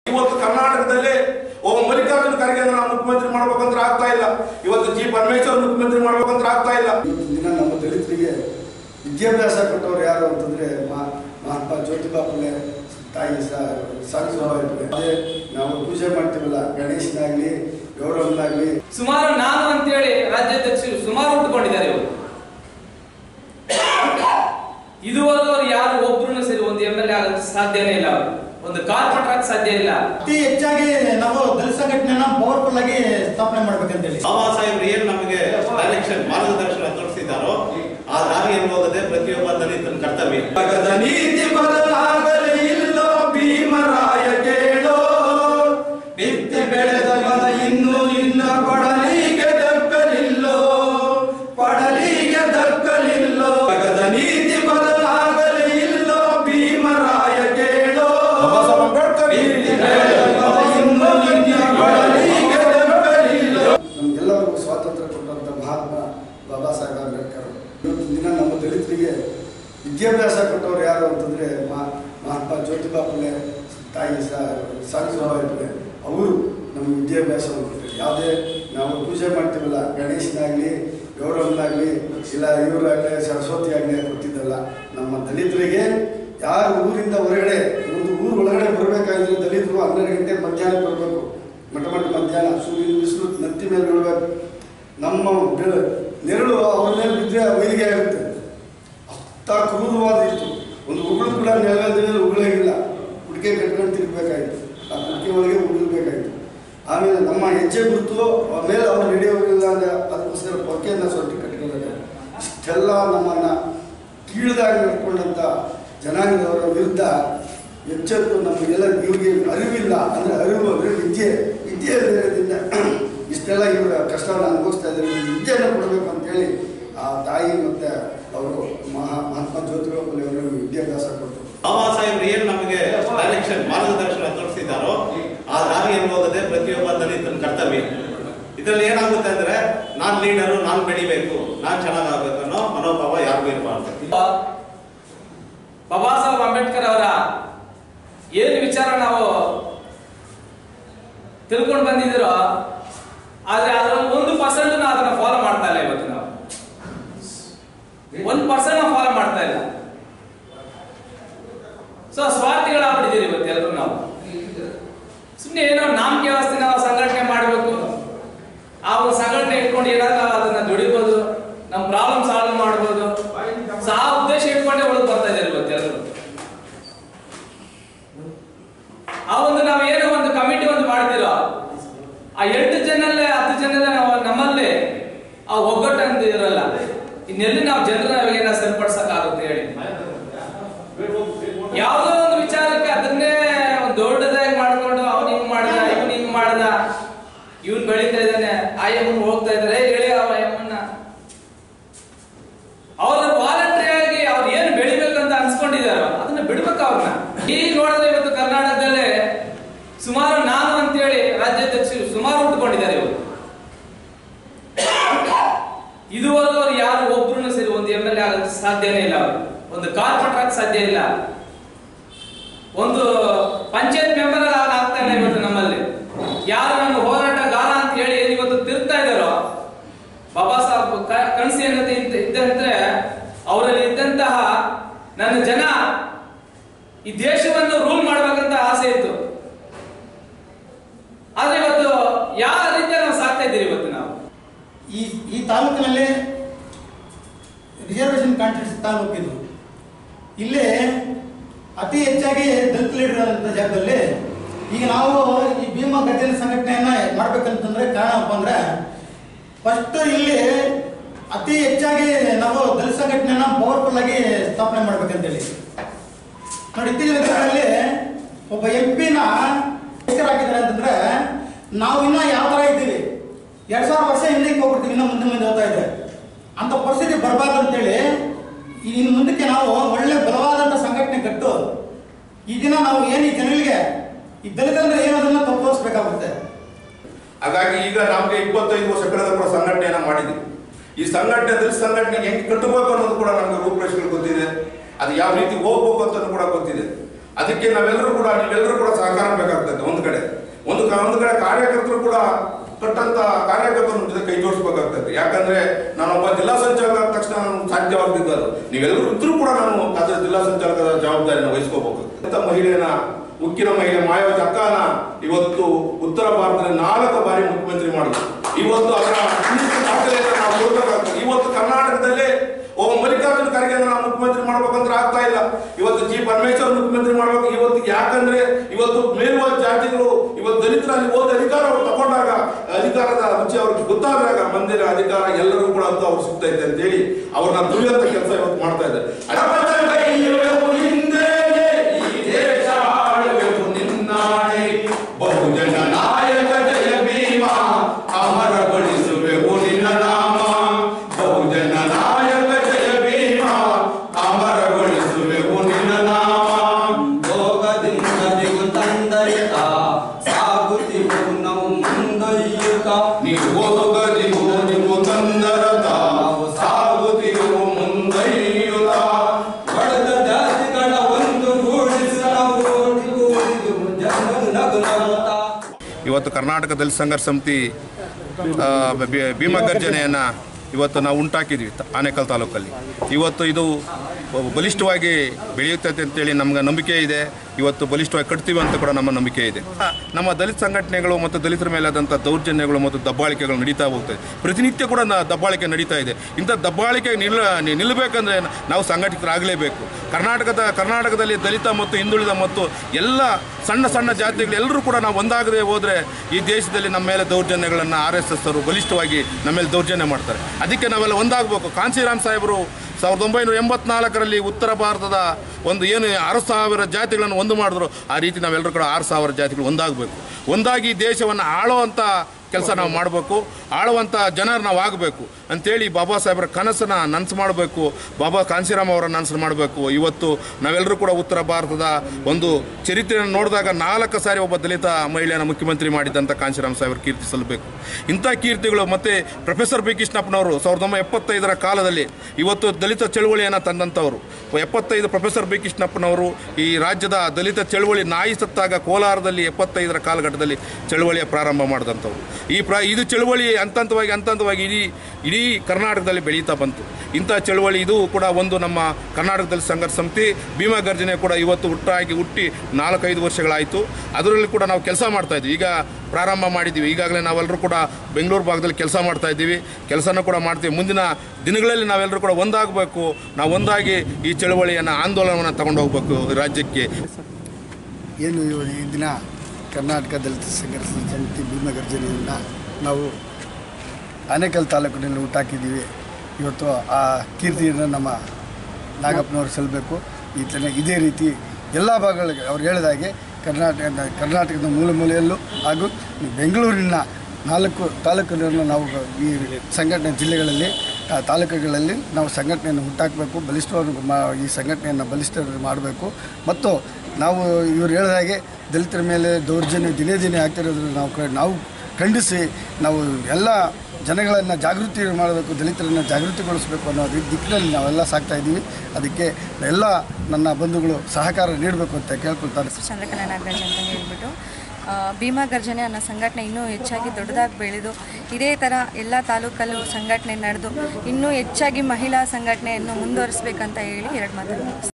ಇವತ್ತು ಕರ್ನಾಟಕದಲ್ಲಿ ಒಬ್ಬ ಮಲ್ಲಿಕಾರ್ಜುನ ಖರ್ಗೆ ನಾವು ಮುಖ್ಯಮಂತ್ರಿ ಮಾಡ್ಬೇಕಂದ್ರೆ ಆಗ್ತಾ ಇಲ್ಲ ಇವತ್ತು ಜಿ ಪರಮೇಶ್ವರ್ ಮುಖ್ಯಮಂತ್ರಿ ಮಾಡ್ಬೇಕಂದ್ರೆ ಆಗ್ತಾ ಇಲ್ಲ ಇವತ್ತಿನ ದಿನ ನಮ್ಮ ದಲಿತರಿಗೆ ವಿದ್ಯಾಭ್ಯಾಸ ಕೊಟ್ಟವ್ರು ಯಾರು ಅಂತಂದ್ರೆ ಮಾ- ಮಹಾತ್ಮ ಜ್ಯೋತಿಬಾ ಫುಲೆ ತಾಯಿ ಸಾಗಿಸುವ ಅದೇ ನಾವು ಪೂಜೆ ಮಾಡ್ತೀವಲ್ಲ ಗಣೇಶನಾಗ್ಲಿ ಗೌರವನಾಗ್ಲಿ ಸುಮಾರು ನಾನು ಅಂತೇಳಿ ರಾಜ್ಯಾಧ್ಯಕ್ಷರು ಸುಮಾರು ಉಟ್ಕೊಂಡಿದ್ದಾರೆ ಇವರು ಇದುವರೆಗೂ ಅವ್ರು ಯಾರು ಒಬ್ರು ಸರಿ ಒಂದು ಎಂ ಎಲ್ ಎ ಆಗಕ್ಕೆ ಸಾಧ್ಯನೇ ಇಲ್ಲ ಅವರು ಒಂದು ಕಾರ್ಪೊರೇಟರ್ ಆಗಕ್ಕೆ ಸಾಧ್ಯ ಇಲ್ಲ ಅತಿ ಹೆಚ್ಚಾಗಿ ನಾವು ದಲಿತ ಸಂಘಟನೆನ ಪವರ್ಫುಲ್ ಆಗಿ ಸ್ಥಾಪನೆ ಮಾಡ್ಬೇಕಂತೇಳಿ ಬಾಬಾ ಸಾಹೇಬ್ರು ಏನ್ ನಮಗೆ ಡೈರೆಕ್ಷನ್ ಮಾರ್ಗದರ್ಶನ ತೋರಿಸಿದಾರೋ ಆ ದಾರಿಯಲ್ಲಿ ಹೋಗದೆ ಪ್ರತಿಯೊಬ್ಬ ದಲಿತನ ಕರ್ತವ್ಯ ಜಗದ ನೀತಿ ಬದಲಾಗಲೇ ಇಲ್ಲೋ ಭೀಮರಾಯ ಕೇಳೋ ಬಿತ್ತಿ ಬೆಳೆದ ಮನ ಇನ್ನು ನಿನ್ನ ಕೊಡಲಿಗೆ ದಕ್ಕಲಿಲ್ಲೋ ಕೊಡಲಿಗೆ ದಕ್ಕಲಿಲ್ಲೋ ಜಗದ ನೀತಿ ಬದಲಾಗಲೇ ಇಲ್ಲೋ ಭೀಮರಾಯ ಕೇಳೋ ಬಿತ್ತಿ ಬೆಳೆದ ಮನ ಇನ್ನು ನಿನ್ನ ಕೊಡಲಿಗೆ ದಕ್ಕಲಿಲ್ಲೋ ನಮ್ಗೆಲ್ಲರಿಗೂ ಸ್ವಾತಂತ್ರ್ಯ ಕೊಟ್ಟಂತ ಮಹಾತ್ಮ ಬಾಬಾ ಸಾಹೇಬ್ ಅಂಬೇಡ್ಕರ್ ಇವತ್ತಿನ ದಿನ ನಮ್ಮ ದಲಿತರಿಗೆ ವಿದ್ಯಾಭ್ಯಾಸ ಕೊಟ್ಟವ್ರು ಯಾರು ಅಂತಂದ್ರೆ ಮಾ- ಮಹಾತ್ಮ ಜ್ಯೋತಿಬಾ ಫುಲೆ ತಾಯಿ ಸಾಗಿಸುವ ಅವರು ನಮಗೆ ವಿದ್ಯಾಭ್ಯಾಸವನ್ನು ಕೊಟ್ಟರು ಯಾವುದೇ ನಾವು ಪೂಜೆ ಮಾಡ್ತೀವಲ್ಲ ಗಣೇಶನಾಗ್ಲಿ ಗೌರವನಾಗ್ಲಿ ಇಲ್ಲ ಇವರಾಗಲಿ ಸರಸ್ವತಿ ಆಗಲಿ ಕೊಟ್ಟಿದ್ದಲ್ಲ ನಮ್ಮ ದಲಿತರಿಗೆ ಯಾರು ಊರಿಂದ ಹೊರಗಡೆ ಒಂದು ಊರು ಒಳಗಡೆ ಬರಬೇಕಾಗಿದ್ರೆ ದಲಿತರು ಹನ್ನೆರಡು ಗಂಟೆ ಮಧ್ಯಾಹ್ನ ಬರಬೇಕು ಮಠ ಮಠ ಮಧ್ಯಾಹ್ನ ಸೂರ್ಯನ ಬಿಸಿಲು ನತ್ತಿ ಮೇಲೆ ಬೀಳ್ಬೇಕು ನಮ್ಮ ಬೆಳ- ನೆರಳು ಅವ್ರ ಮೇಲೆ ಬಿದ್ದರೆ ವೈಲಿಗೆ ಆಗುತ್ತೆ ಅಷ್ಟ ಕ್ರೂರವಾದ ಇತ್ತು ಒಂದು ಉಗುಳು ಕೂಡ ನೆಲದ ಮೇಲೆ ಉಗುಳಾಗಿಲ್ಲ ಹುಡುಕೆ ಕಟ್ಕೊಂಡು ತಿರುಗಬೇಕಾಯ್ತು ಆ ಹುಡುಕೆ ಒಳಗೆ ಉಗುಳ್ಬೇಕಾಯ್ತು ಆಮೇಲೆ ನಮ್ಮ ಹೆಜ್ಜೆ ಗುರುತು ಮೇಲೆ ಅವ್ರು ನಡೆಯೋರಿಲ್ಲ ಅಂದ್ರೆ ಅದಕ್ಕೋಸ್ಕರ ಪೊಕ್ಕೆಯನ್ನು ಸ್ವಲ್ಪ ಕಟ್ಕೊಳ್ಬೇಕಾಯ್ತು ಇಷ್ಟೆಲ್ಲ ನಮ್ಮನ್ನು ಕೀಳ್ದಾಗಿ ನಡ್ಕೊಂಡಂಥ ಜನಾಂಗದವರ ವಿರುದ್ಧ ಎಚ್ಚೆತ್ತು ನಮಗೆಲ್ಲ ಇವ್ರಿಗೆ ಅರಿವಿಲ್ಲ ಅಂದರೆ ಅರಿವು ಅಂದರೆ ವಿದ್ಯೆ ವಿದ್ಯೆ ಇರೋದ್ರಿಂದ ಇಷ್ಟೆಲ್ಲ ಇವರ ಕಷ್ಟವನ್ನು ಅನುಭವಿಸ್ತಾ ಇದ್ದಾರೆ ಇವ್ರಿಗೆ ವಿದ್ಯೆಯನ್ನು ಕೊಡಬೇಕು ಅಂತೇಳಿ ಆ ತಾಯಿ ಮತ್ತು ಅವರು ಮಹಾ ಮಹಾತ್ಮ ಜ್ಯೋತಿಬಾ ಫುಲೆ ಅವರಿಗೆ ವಿದ್ಯಾಭ್ಯಾಸ ಕೊಟ್ಟರು ಬಾಬಾ ಸಾಹೇಬ್ರು ಏನ್ ನಮಗೆ ಡೈರೆಕ್ಷನ್ ಮಾರ್ಗದರ್ಶನ ತೋರಿಸಿದಾರೋ ಆ ದಾರಿಯಲ್ಲಿ ಹೋಗದೆ ಪ್ರತಿಯೊಬ್ಬ ದಲಿತನ ಕರ್ತವ್ಯ ಇದರಲ್ಲಿ ಏನಾಗುತ್ತೆ ಅಂದ್ರೆ ನಾನ್ ಲೀಡರು ನಾನ್ ಬೆಳಿಬೇಕು ನಾನ್ ಚೆನ್ನಾಗಾಗ್ಬೇಕು ಅನ್ನೋ ಮನೋಭಾವ ಯಾರಿಗೂ ಇರಬಾರ್ದು ಬಾಬಾ ಸಾಹೇಬ್ ಅಂಬೇಡ್ಕರ್ ಅವರ ಏನು ವಿಚಾರ ನಾವು ತಿಳ್ಕೊಂಡು ಬಂದಿದ್ದೀರೋ ಆದ್ರೆ ಅದ್ರಲ್ಲಿ ಒಂದು ಪರ್ಸೆಂಟ್ ಅದನ್ನ ಫಾಲೋ ಮಾಡ್ತಾ ಇಲ್ಲ ಇವತ್ತು ನಾವು ಒಂದು ಪರ್ಸೆಂಟ್ ಫಾಲೋ ಮಾಡ್ತಾ ಇಲ್ಲ ಸೊ ಸ್ವಾರ್ಥಿಗಳಾಗ್ಬಿಟ್ಟಿದ್ದೀರಿ ಇವತ್ತು ಎಲ್ಲರೂ ನಾವು ಸುಮ್ಮನೆ ಏನೋ ನಾಮಕೆ ವ್ಯವಸ್ಥೆ ನಾವು ಸಂಘಟನೆ ಮಾಡಬೇಕು ಆ ಒಂದು ಸಂಘಟನೆ ಇಟ್ಕೊಂಡು ಏನಾದ್ರು ನಾವು ಅದನ್ನ ದುಡಿಬೋದು ನಮ್ಮ ಪ್ರಾಬ್ಲಮ್ ಸಾಲ್ವ್ ಮಾಡ್ಬೋದು ಸೊ ಆ ಉದ್ದೇಶ ಇಟ್ಕೊಂಡೇ ಒಳಗೆ ಬರ್ತಾ ಇದ್ದಾರೆ ಇವತ್ತು ಎಲ್ಲರೂ ಆ ಒಂದು ನಾವು ಏನೋ ಒಂದು ಕಮಿಟಿ ಒಂದು ಮಾಡ್ತಿರೋ ಆ ಎಂಟು ಜನಲ್ಲೇ ಹತ್ತು ಜನಲ್ಲೇ ನಾವು ನಮ್ಮಲ್ಲಿ ಆ ಒಗ್ಗಟ್ಟು ಅಂತ ಇರಲ್ಲ ಇನ್ನೆಲ್ಲಿ ನಾವು ಜನರ ಏನ ಸರಿಪಡಿಸಕ್ಕಾಗುತ್ತೆ ಹೇಳಿ ಯಾವುದೋ ಒಂದು ವಿಚಾರಕ್ಕೆ ಅದನ್ನೇ ಒಂದು ದೊಡ್ಡದಾಗಿ ಮಾಡ್ಕೊಂಡು ಅವ್ನು ಹಿಂಗ್ ಮಾಡ್ದ ಇವನ್ ಹಿಂಗ್ ಮಾಡ್ದ ಇವನ್ ಬೆಳೀತಾ ಇದ್ದಾನೆ ಆ ಎಮ್ಮನ್ ಹೋಗ್ತಾ ಇದಾರೆ ಹೇಳಿ ಅವ ಎಮ್ಮನ್ನ ಅವ್ರ ವಾಲಂಟ್ರಿ ಆಗಿ ಅವ್ರು ಏನು ಬೆಳಿಬೇಕಂತ ಅನ್ಸ್ಕೊಂಡಿದಾರೋ ಅದನ್ನ ಬಿಡ್ಬೇಕು ಅವ್ರನ್ನ ಈ ನೋಡಿದ್ರೆ ಇವತ್ತು ಕರ್ನಾಟಕದಲ್ಲೇ ಸುಮಾರು ನಾನು ಅಂತೇಳಿ ರಾಜ್ಯಾಧ್ಯಕ್ಷರು ಸುಮಾರು ಉಟ್ಕೊಂಡಿದ್ದಾರೆ ಇವರು ಇದುವರೆಗೂ ಅವ್ರು ಯಾರು ಒಬ್ರು ಸರಿ ಒಂದು ಎಂ ಎಲ್ ಎ ಆಗಕ್ಕೆ ಸಾಧ್ಯನೇ ಇಲ್ಲ ಅವರು ಒಂದು ಕಾರ್ಪೊರೇಟರ್ ಆಗಕ್ಕೆ ಸಾಧ್ಯ ಇಲ್ಲ ಒಂದು ಪಂಚಾಯತ್ ಮೆಂಬರ್ ಆಗ್ತಾ ಇಲ್ಲ ಇವತ್ತು ನಮ್ಮಲ್ಲಿ ಯಾರು ನನ್ನ ಹೋರಾಟಗಾರ ಅಂತ ಹೇಳಿ ಏನ್ ಇವತ್ತು ತಿರುಗ್ತಾ ಇದ್ದಾರೋ ಬಾಬಾ ಸಾಹೇಬ್ ಕ- ಕನಸು ಏನಂತ ಇದ್ದ- ಇದ್ದಂದ್ರೆ ಅವರಲ್ಲಿ ಇದ್ದಂತಹ ನನ್ನ ಜನ ಈ ದೇಶವನ್ನು ರೂಲ್ ಮಾಡ್ಬೇಕಂತ ಆಸೆ ಇತ್ತು ಆದ್ರೆ ಇವತ್ತು ಯಾವ ರೀತಿ ನಾವು ಸಾಕ್ತಾ ಇದ್ದೀರಿ ಇವತ್ತು ನಾವು ಈ ಈ ತಾಲೂಕಿನಲ್ಲಿ ರಿಸರ್ವೇಷನ್ ಕಾಂಟ್ರಿಸ್ಟ್ ತಾಲೂಕು ಇದು ಇಲ್ಲಿ ಅತಿ ಹೆಚ್ಚಾಗಿ ದಲಿತ ಲೀಡರ್ ಆದಂಥ ಜಾಗದಲ್ಲಿ ಈಗ ನಾವು ಈ ಭೀಮಾ ಗದ್ದಲ ಸಂಘಟನೆಯನ್ನ ಮಾಡ್ಬೇಕಂತಂದ್ರೆ ಕಾರಣ ಏನಪ್ಪ ಅಂದ್ರೆ ಫಸ್ಟ್ ಇಲ್ಲಿ ಅತಿ ಹೆಚ್ಚಾಗಿ ನಾವು ದಲಿತ ಸಂಘಟನೆಯನ್ನ ಪವರ್ಫುಲ್ ಆಗಿ ಸ್ಥಾಪನೆ ಮಾಡ್ಬೇಕಂತೇಳಿ ನೋಡಿ ಇತ್ತೀಚಿನ ದಿನಗಳಲ್ಲಿ ಒಬ್ಬ ಎಂ ಪಿನ ಹಾಕಿದ್ದಾರೆ ಅಂತಂದ್ರೆ ನಾವು ಇನ್ನ ಯಾವ ತರ ಇದ್ದೀವಿ ಎರಡ್ ಸಾವಿರ ವರ್ಷ ಹಿಂದಕ್ಕೆ ಹೋಗ್ಬಿಡ್ತೀವಿ ಇನ್ನ ಮುಂದೆ ಮುಂದೆ ಹೋಗ್ತಾ ಇದ್ರೆ ಅಂತ ಪರಿಸ್ಥಿತಿ ಬರಬಾರ್ದು ಅಂತೇಳಿ ಈ ಇನ್ನು ಮುಂದಕ್ಕೆ ನಾವು ಒಳ್ಳೆ ಬಲವಾದಂತ ಸಂಘಟನೆ ಕಟ್ಟು ಈ ದಿನ ನಾವು ಏನು ಈ ಜನರಿಗೆ ಈ ದಲಿತಂದ್ರೆ ಏನು ಅದನ್ನ ತೋರಿಸ್ಬೇಕಾಗುತ್ತೆ ಹಾಗಾಗಿ ಈಗ ನಮಗೆ ಇಪ್ಪತ್ತೈದು ವರ್ಷ ಕಳೆದ ಕೂಡ ಸಂಘಟನೆಯನ್ನ ಮಾಡಿದ್ವಿ ಈ ಸಂಘಟನೆ ದಲಿತ ಸಂಘಟನೆ ಹೆಂಗೆ ಕಟ್ಟಬೇಕು ಅನ್ನೋದು ಕೂಡ ನಮಗೆ ರೂಪರೇಷೆಗಳು ಗೊತ್ತಿದೆ ಅದು ಯಾವ ರೀತಿ ಹೋಗ್ಬೇಕು ಅಂತ ಕೂಡ ಗೊತ್ತಿದೆ ಅದಕ್ಕೆ ನಾವೆಲ್ಲರೂ ಕೂಡ ನೀವೆಲ್ಲರೂ ಕೂಡ ಸಹಕಾರ ಬೇಕಾಗ್ತದೆ ಒಂದು ಕಾರ್ಯಕರ್ತರು ಕೂಡ ಕಟ್ಟಂತ ಕಾರ್ಯಕರ್ತರು ನಮ್ಮ ಜೊತೆ ಕೈ ಜೋಡಿಸ್ಬೇಕಾಗ್ತದೆ ಯಾಕಂದ್ರೆ ನಾನೊಬ್ಬ ಜಿಲ್ಲಾ ಸಂಚಾಲಕ ಆದ ತಕ್ಷಣ ನಾನು ಸಾಧ್ಯವಾಗದಿದ್ದಲ್ಲ ನೀವೆಲ್ಲರೂ ಇದ್ರೂ ಕೂಡ ನಾನು ಅದರ ಜಿಲ್ಲಾ ಸಂಚಾಲಕರ ಜವಾಬ್ದಾರಿನ ವಹಿಸ್ಕೋಬೇಕು ಅಂತ ಮಹಿಳೆಯನ್ನ ಉಕ್ಕಿನ ಮಹಿಳೆ ಮಾಯಾವತಿ ಅಕ್ಕನ ಇವತ್ತು ಉತ್ತರ ಭಾರತದಲ್ಲಿ ನಾಲ್ಕು ಬಾರಿ ಮುಖ್ಯಮಂತ್ರಿ ಮಾಡಿದ್ರು ಇವತ್ತು ಅದರ ಇನ್ನಿಷ್ಟು ದಾಖಲೆಯನ್ನ ನಾವು ಕೊಡ್ಬೇಕಾಗ್ತದೆ ಇವತ್ತು ಕರ್ನಾಟಕದಲ್ಲೇ ಒಬ್ಬ ಮಲ್ಲಿಕಾರ್ಜುನ ಖರ್ಗೆ ನಾವು ಮುಖ್ಯಮಂತ್ರಿ ಮಾಡ್ಬೇಕಂದ್ರೆ ಆಗ್ತಾ ಇಲ್ಲ ಇವತ್ತು ಜಿ ಪರಮೇಶ್ವರ್ ಮುಖ್ಯಮಂತ್ರಿ ಮಾಡ್ಬೇಕು ಇವತ್ತು ಯಾಕಂದ್ರೆ ಇವತ್ತು ಮೇಲ್ವ ಜಾತಿಗಳು ಇವತ್ತು ದಲಿತರಲ್ಲಿ ಹೋದ ಅಧಿಕಾರ ಅವರು ತಗೊಂಡಾಗ ಅಧಿಕಾರದ ರುಚಿ ಅವ್ರಿಗೆ ಗೊತ್ತಾದಾಗ ಮಂದಿರ ಅಧಿಕಾರ ಎಲ್ಲರಿಗೂ ಕೂಡ ಅಂತ ಅವ್ರು ಸಿಗ್ತೈತೆ ಅಂತ ಹೇಳಿ ಅವ್ರನ್ನ ದುಡಿಯಂತ ಕೆಲಸ ಇವತ್ತು ಮಾಡ್ತಾ ಇದ್ದಾರೆ ಅಡಪದ ಕೈಯಿರುವೆವು ಹಿಂದೆಯೇ ಈ ದೇಶ ಆಳುವೆವು ನಿನ್ನಾಣೆ. ಬಹುಜನ ನಾಯಕ ಜಯ ಭೀಮ ಅಮರಗೊಳಿಸುವೆವು ನಿನ್ನ ನಾಮ ಬಹುಜನ ನಾಯಕ ಜಯ ಭೀಮ ಅಮರಗೊಳಿಸುವೆವು ನಿನ್ನ ನಾಮ ಭೋಗದಿಂದ ದಿಗು ತಂದರಿತ ಸಾಗುತ್ತಿವು ನಾವು ಮುಂದೊಯ್ಯುತ್ತ ನೀವು ಹೋಗದಿವು ನೀವು ತಂದರತ ಸಾಗುತ್ತಿರು ಮುಂದೈಯುತ ಬಡದ ಜಾತಿಗಳ ಒಂದು ಗೂಡಿಸಿ ನಾವು ಓಡಿಗೂಡಿದು ಜನರು ನಗು ನಗುತ್ತಾ ಇವತ್ತು ಕರ್ನಾಟಕ ದಲಿತ ಸಂಘರ್ಷ ಸಮಿತಿ ಆ, ಬಿ- ಭೀಮಾ ಗರ್ಜನೆಯನ್ನು ಇವತ್ತು ನಾವು ಉಂಟಾಕಿದ್ವಿ ತ- ಆನೇಕಲ್ ತಾಲೂಕಲ್ಲಿ ಇವತ್ತು ಇದು ಬಲಿಷ್ಠವಾಗಿ ಬೆಳೆಯುತ್ತದೆ ಅಂತೇಳಿ ನಮ್ಗೆ ನಂಬಿಕೆ ಇದೆ ಇವತ್ತು ಬಲಿಷ್ಠವಾಗಿ ಕಟ್ತೀವಿ ಅಂತ ಕೂಡ ನಮ್ಮ ನಂಬಿಕೆ ಇದೆ ನಮ್ಮ ದಲಿತ ಸಂಘಟನೆಗಳು ಮತ್ತು ದಲಿತರ ಮೇಲೆ ಆದಂಥ ದೌರ್ಜನ್ಯಗಳು ಮತ್ತು ದಬ್ಬಾಳಿಕೆಗಳು ನಡೀತಾ ಹೋಗ್ತದೆ ಪ್ರತಿನಿತ್ಯ ಕೂಡ ನ- ದಬ್ಬಾಳಿಕೆ ನಡೀತಾ ಇದೆ ಇಂಥ ದಬ್ಬಾಳಿಕೆ ನಿಲ್ಲ ನಿ- ನಿಲ್ಲಬೇಕಂದ್ರೆ ನಾವು ಸಂಘಟಿತರಾಗಲೇಬೇಕು ಕರ್ನಾಟಕದ ಕರ್ನಾಟಕದಲ್ಲಿ ದಲಿತ ಮತ್ತು ಹಿಂದುಳಿದ ಮತ್ತು ಎಲ್ಲ ಸಣ್ಣ ಸಣ್ಣ ಜಾತಿಗಳೆಲ್ಲರೂ ಕೂಡ ನಾವು ಒಂದಾಗದೆ ಹೋದರೆ ಈ ದೇಶದಲ್ಲಿ ನಮ್ಮ ಮೇಲೆ ದೌರ್ಜನ್ಯಗಳನ್ನು ಆರ್ ಎಸ್ ಎಸ್ ಅವರು ಬಲಿಷ್ಠವಾಗಿ ನಮ್ಮ ಮೇಲೆ ದೌರ್ಜನ್ಯ ಮಾಡ್ತಾರೆ ಅದಕ್ಕೆ ನಾವೆಲ್ಲ ಒಂದಾಗಬೇಕು ಕಾಂಚೀರಾಮ್ ಸಾಹೇಬರು ಸಾವಿರದ ಒಂಬೈನೂರ ಎಂಬತ್ನಾಲ್ಕರಲ್ಲಿ ಉತ್ತರ ಭಾರತದ ಒಂದು ಏನು ಆರು ಸಾವಿರ ಜಾತಿಗಳನ್ನು ಒಂದು ಮಾಡಿದ್ರು ಆ ರೀತಿ ನಾವೆಲ್ಲರೂ ಕೂಡ ಆರು ಸಾವಿರ ಜಾತಿಗಳು ಒಂದಾಗಬೇಕು ಒಂದಾಗಿ ದೇಶವನ್ನು ಆಳೋ ಅಂತ ಕೆಲಸ ನಾವು ಮಾಡಬೇಕು ಆಳುವಂಥ ಜನರು ನಾವು ಆಗಬೇಕು ಅಂತೇಳಿ ಬಾಬಾ ಸಾಹೇಬರ ಕನಸನ್ನು ನನಸು ಮಾಡಬೇಕು ಬಾಬಾ ಕಾಂಶಿರಾಮ್ ಅವರ ನನಸು ಮಾಡಬೇಕು ಇವತ್ತು ನಾವೆಲ್ಲರೂ ಕೂಡ ಉತ್ತರ ಭಾರತದ ಒಂದು ಚರಿತ್ರೆಯನ್ನು ನೋಡಿದಾಗ ನಾಲ್ಕು ಸಾರಿ ಒಬ್ಬ ದಲಿತ ಮಹಿಳೆಯನ್ನು ಮುಖ್ಯಮಂತ್ರಿ ಮಾಡಿದ್ದಂಥ ಕಾಂಶಿರಾಮ್ ಸಾಹೇಬರು ಕೀರ್ತಿ ಸಲ್ಲಬೇಕು ಇಂಥ ಕೀರ್ತಿಗಳು ಮತ್ತು ಪ್ರೊಫೆಸರ್ ಬಿ ಕೃಷ್ಣಪ್ಪನವರು ಸಾವಿರದ ಒಂಬೈನೂರ ಎಪ್ಪತ್ತೈದರ ಕಾಲದಲ್ಲಿ ಇವತ್ತು ದಲಿತ ಚಳುವಳಿಯನ್ನು ತಂದಂಥವರು ಎಪ್ಪತ್ತೈದು ಪ್ರೊಫೆಸರ್ ಬಿ ಕೃಷ್ಣಪ್ಪನವರು ಈ ರಾಜ್ಯದ ದಲಿತ ಚಳುವಳಿ ನಾಯಿ ಸತ್ತಾಗ ಕೋಲಾರದಲ್ಲಿ ಎಪ್ಪತ್ತೈದರ ಕಾಲಘಟ್ಟದಲ್ಲಿ ಚಳುವಳಿಯ ಪ್ರಾರಂಭ ಮಾಡಿದಂಥವ್ರು ಈ ಪ್ರ ಇದು ಚಳುವಳಿ ಹಂತ ಹಂತವಾಗಿ ಹಂತ ಹಂತವಾಗಿ ಇಡೀ ಇಡೀ ಕರ್ನಾಟಕದಲ್ಲಿ ಬೆಳೀತಾ ಬಂತು ಇಂಥ ಚಳುವಳಿ ಇದು ಕೂಡ ಒಂದು ನಮ್ಮ ಕರ್ನಾಟಕದಲ್ಲಿ ಸಂಘರ್ಷ ಸಮಿತಿ ಭೀಮಾ ಗರ್ಜನೆ ಕೂಡ ಇವತ್ತು ಹುಟ್ಟಾಗಿ ಹುಟ್ಟಿ ನಾಲ್ಕೈದು ವರ್ಷಗಳಾಯಿತು ಅದರಲ್ಲಿ ಕೂಡ ನಾವು ಕೆಲಸ ಮಾಡ್ತಾ ಇದ್ವಿ ಈಗ ಪ್ರಾರಂಭ ಮಾಡಿದ್ದೀವಿ ಈಗಾಗಲೇ ನಾವೆಲ್ಲರೂ ಕೂಡ ಬೆಂಗಳೂರು ಭಾಗದಲ್ಲಿ ಕೆಲಸ ಮಾಡ್ತಾ ಇದ್ದೀವಿ ಕೆಲಸನೂ ಕೂಡ ಮಾಡ್ತೀವಿ ಮುಂದಿನ ದಿನಗಳಲ್ಲಿ ನಾವೆಲ್ಲರೂ ಕೂಡ ಒಂದಾಗಬೇಕು ನಾವು ಒಂದಾಗಿ ಈ ಚಳುವಳಿಯನ್ನು ಆಂದೋಲನವನ್ನು ತಗೊಂಡು ಹೋಗಬೇಕು ರಾಜ್ಯಕ್ಕೆ ಏನು ಇವ- ಈ ದಿನ ಕರ್ನಾಟಕ ದಲಿತ ಸಂಘರ್ಷ ಸಮಿತಿ ಭೀಮಗರ್ಜನೆಯನ್ನು ನಾವು ಆನೇಕಲ್ ತಾಲೂಕಿನಲ್ಲಿ ಹುಟ್ಟಾಕಿದ್ದೀವಿ ಇವತ್ತು ಆ ಕೀರ್ತಿಯನ್ನು ನಮ್ಮ ನಾಗಪ್ಪನವರು ಸಲ್ಲಬೇಕು ಈತನ ಇದೇ ರೀತಿ ಎಲ್ಲ ಭಾಗಗಳಿಗೆ ಅವ್ರು ಹೇಳಿದಾಗೆ ಕರ್ನಾಟಕ ಕರ್ನಾಟಕದ ಮೂಲೆ ಮೂಲೆಯಲ್ಲೂ ಹಾಗೂ ಬೆಂಗಳೂರಿನ ನಾಲ್ಕು ತಾಲೂಕುಗಳನ್ನು ನಾವು ಈ ಸಂಘಟನೆ ಜಿಲ್ಲೆಗಳಲ್ಲಿ ಆ, ತಾಲೂಕುಗಳಲ್ಲಿ ನಾವು ಸಂಘಟನೆಯನ್ನು ಹುಟ್ಟಾಕಬೇಕು ಬಲಿಷ್ಠವನ್ನು ಮಾ ಈ ಸಂಘಟನೆಯನ್ನು ಬಲಿಷ್ಠ ಮಾಡಬೇಕು ಮತ್ತು ನಾವು ಇವರು ಹೇಳಿದ ಹಾಗೆ ದಲಿತರ ಮೇಲೆ ದೌರ್ಜನ್ಯ ದಿನೇ ದಿನೇ ಆಗ್ತಿರೋದನ್ನು ನಾವು ಕ- ನಾವು ಖಂಡಿಸಿ ನಾವು ಎಲ್ಲ ಜನಗಳನ್ನು ಜಾಗೃತಿ ಮಾಡಬೇಕು ದಲಿತರನ್ನು ಜಾಗೃತಿಗೊಳಿಸಬೇಕು ಅನ್ನೋ ರೀ- ದಿಕ್ಕಿನಲ್ಲಿ ನಾವೆಲ್ಲ ಸಾಕ್ತಾ ಇದ್ದೀವಿ ಅದಕ್ಕೆ ಎಲ್ಲ ನನ್ನ ಬಂಧುಗಳು ಸಹಕಾರ ನೀಡಬೇಕು ಅಂತ ಕೇಳ್ಕೊಳ್ತಾರೆ ಹೆಸರು ಚಂದ್ರಕಲಾ ನಾಗರಾಜ್ ಅಂತ ಹೇಳ್ಬಿಟ್ಟು ಆ, ಭೀಮಾ ಗರ್ಜನೆ ಅನ್ನೋ ಸಂಘಟನೆ ಇನ್ನೂ ಹೆಚ್ಚಾಗಿ ದೊಡ್ಡದಾಗಿ ಬೆಳೆದು ಇದೇ ಥರ ಎಲ್ಲ ತಾಲೂಕಲ್ಲೂ ಸಂಘಟನೆ ನಡೆದು ಇನ್ನೂ ಹೆಚ್ಚಾಗಿ ಮಹಿಳಾ ಸಂಘಟನೆಯನ್ನು ಮುಂದುವರಿಸಬೇಕಂತ ಹೇಳಿ ಎರಡು ಮಾತನ್ನು